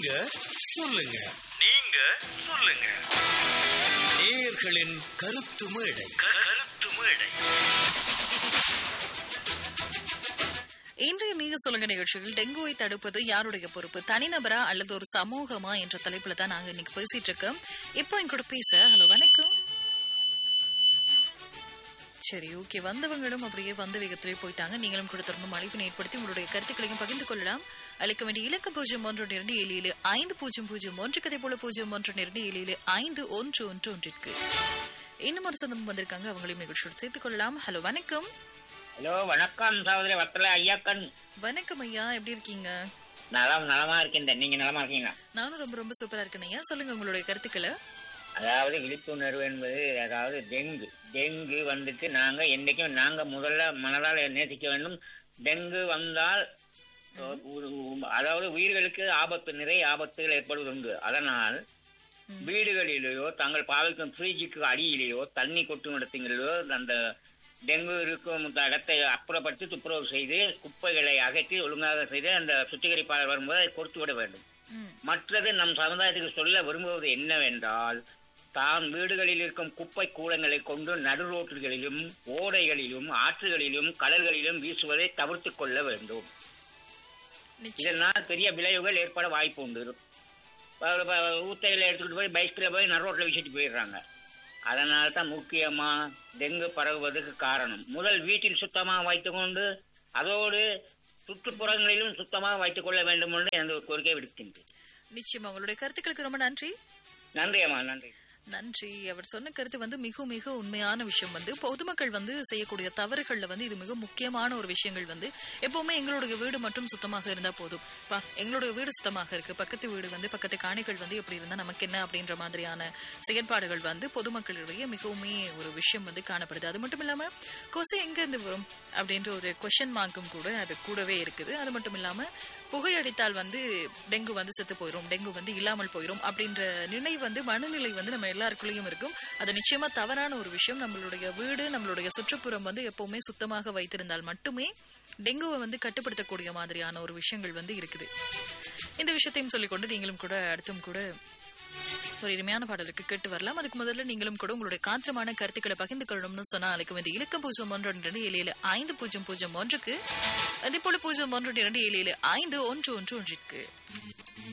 நீங்க சொல்லுங்க நீங்க சொல்லுங்க நேயர்களின் கருத்து மேடை கருத்து மேடை இன்றைய நீங்க சொல்லுங்க நிகழ்ச்சியில் டெங்குவை தடுப்பது யாருடைய பொறுப்பு தனிநபரா அல்லது ஒரு சமூகமா என்ற தலைப்புல தான் நாங்க இன்னைக்கு பேசிட்டு இருக்கோம் இப்போ என் கூட பேச ஹலோ வணக்கம் சரி ஓகே வந்தவங்களும் அப்படியே வந்த வேகத்திலே போயிட்டாங்க நீங்களும் கூட தொடர்ந்து அழைப்பினை ஏற்படுத்தி உங்களுடைய கருத்துக்களையும் பகிர்ந்து கொள்ளலாம் அழைக்க வேண்டிய இலக்க பூஜ்ஜியம் ஒன்று இரண்டு ஏழு ஏழு ஐந்து பூஜ்ஜியம் பூஜ்ஜியம் ஒன்று கதை போல பூஜ்ஜியம் ஒன்று இரண்டு ஏழு ஏழு ஐந்து ஒன்று ஒன்று ஒன்றிற்கு இன்னும் ஒரு சொந்தம் வந்திருக்காங்க அவங்களையும் நிகழ்ச்சியோடு சேர்த்துக் கொள்ளலாம் ஹலோ வணக்கம் ஹலோ வணக்கம் சகோதரி வத்தல ஐயாக்கன் வணக்கம் ஐயா எப்படி இருக்கீங்க நலம் நலமா இருக்கின்றேன் நீங்க நலமா இருக்கீங்களா நானும் ரொம்ப ரொம்ப சூப்பரா இருக்கேன் ஐயா சொல்லுங்க உங்களுடைய கருத்துக்களை அதாவது விழிப்புணர்வு என்பது அதாவது டெங்கு டெங்கு வந்துட்டு நாங்க என்னைக்கும் நாங்க முதல்ல மனதால் நேசிக்க வேண்டும் டெங்கு வந்தால் ஒரு- அதாவது உயிர்களுக்கு ஆபத்து நிறைய ஆபத்துகள் ஏற்படுவது உண்டு அதனால் வீடுகளிலேயோ தாங்கள் பாவிக்கும் ஃப்ரிட்ஜுக்கு அடியிலேயோ தண்ணி கொட்டும் இடத்துங்களிலோ அந்த டெங்கு இருக்கும் இடத்தை அப்புறப்படுத்தி துப்புரவு செய்து குப்பைகளை அகற்றி ஒழுங்காக செய்து அந்த சுத்திகரிப்பாளர் வரும்போது அதை கொடுத்து விட வேண்டும் ம், மற்றது நம் சமுதாயத்துக்கு சொல்ல விரும்புவது என்னவென்றால் தான் வீடுகளில் இருக்கும் குப்பை கூடங்களை கொண்டு நடுரோட்டுகளிலும் ஓடைகளிலும் ஆற்றுகளிலும் கடல்களிலும் வீசுவதை தவிர்த்துக் கொள்ள வேண்டும் நிச்சயம். இதனால் பெரிய விளைவுகள் ஏற்பட வாய்ப்பு உண்டு ப- ப- ஊத்தையில எடுத்துக்கிட்டு போய் பைக்கில் போய் நடுரோட்டில் வீசிட்டு போயிடுறாங்க அதனால தான் முக்கியமா டெங்கு பரவுவதற்கு காரணம் முதல் வீட்டில் சுத்தமாக வைத்துக்கொண்டு அதோடு சுற்றுப்புறங்களிலும் சுத்தமாக வைத்துக் கொள்ள வேண்டும் என்று எனது கோரிக்கை விடுக்கின்றேன் நிச்சயமா உங்களுடைய கருத்துக்களுக்கு ரொம்ப நன்றி நன்றி அம்மா நன்றி நன்றி அவர் சொன்ன கருத்து வந்து மிக மிக உண்மையான விஷயம் வந்து பொதுமக்கள் வந்து செய்யக்கூடிய தவறுகள்ல வந்து இது மிக முக்கியமான ஒரு விஷயங்கள் வந்து எப்பவுமே எங்களுடைய வீடு மட்டும் சுத்தமாக இருந்தா போதும் பா எங்களுடைய வீடு சுத்தமாக இருக்கு பக்கத்து வீடு வந்து பக்கத்து காணிகள் வந்து எப்படி இருந்தா நமக்கு என்ன அப்படின்ற மாதிரியான செயற்பாடுகள் வந்து பொதுமக்களிடையே மிகவுமே ஒரு விஷயம் வந்து காணப்படுது அது மட்டும் இல்லாம கொசு எங்க இருந்து வரும் அப்படின்ற ஒரு கொஷன் மார்க்கும் கூட அது கூடவே இருக்குது அது மட்டும் இல்லாம புகையடித்தால் வந்து டெங்கு வந்து செத்து போயிடும் டெங்கு வந்து இல்லாமல் போயிடும் அப்படின்ற நினைவு வந்து மனநிலை வந்து நம்ம எல்லாருக்குள்ளேயும் இருக்கும் அது நிச்சயமா தவறான ஒரு விஷயம் நம்மளுடைய வீடு நம்மளுடைய சுற்றுப்புறம் வந்து எப்பவுமே சுத்தமாக வைத்திருந்தால் மட்டுமே டெங்குவை வந்து கட்டுப்படுத்தக்கூடிய மாதிரியான ஒரு விஷயங்கள் வந்து இருக்குது இந்த விஷயத்தையும் சொல்லிக்கொண்டு நீங்களும் கூட அடுத்தும் கூட ஒரு இனிமையான பாடலுக்கு கேட்டு வரலாம் அதுக்கு முதல்ல நீங்களும் கூட உங்களுடைய காத்திரமான கருத்துக்களை பகிர்ந்து கொள்ளணும்னு சொன்னா அழைக்க வேண்டிய இலக்க பூஜ்ஜியம் ஒன்று இரண்டு ஏழு ஏழு ஐந்து பூஜ்ஜியம் பூஜ்ஜியம் ஒன்றுக்கு அதே போல பூஜ்ஜியம் ஒன்று இரண்டு ஏழு ஏழு ஐந்து ஒன்று ஒன்று ஒன்றிற்கு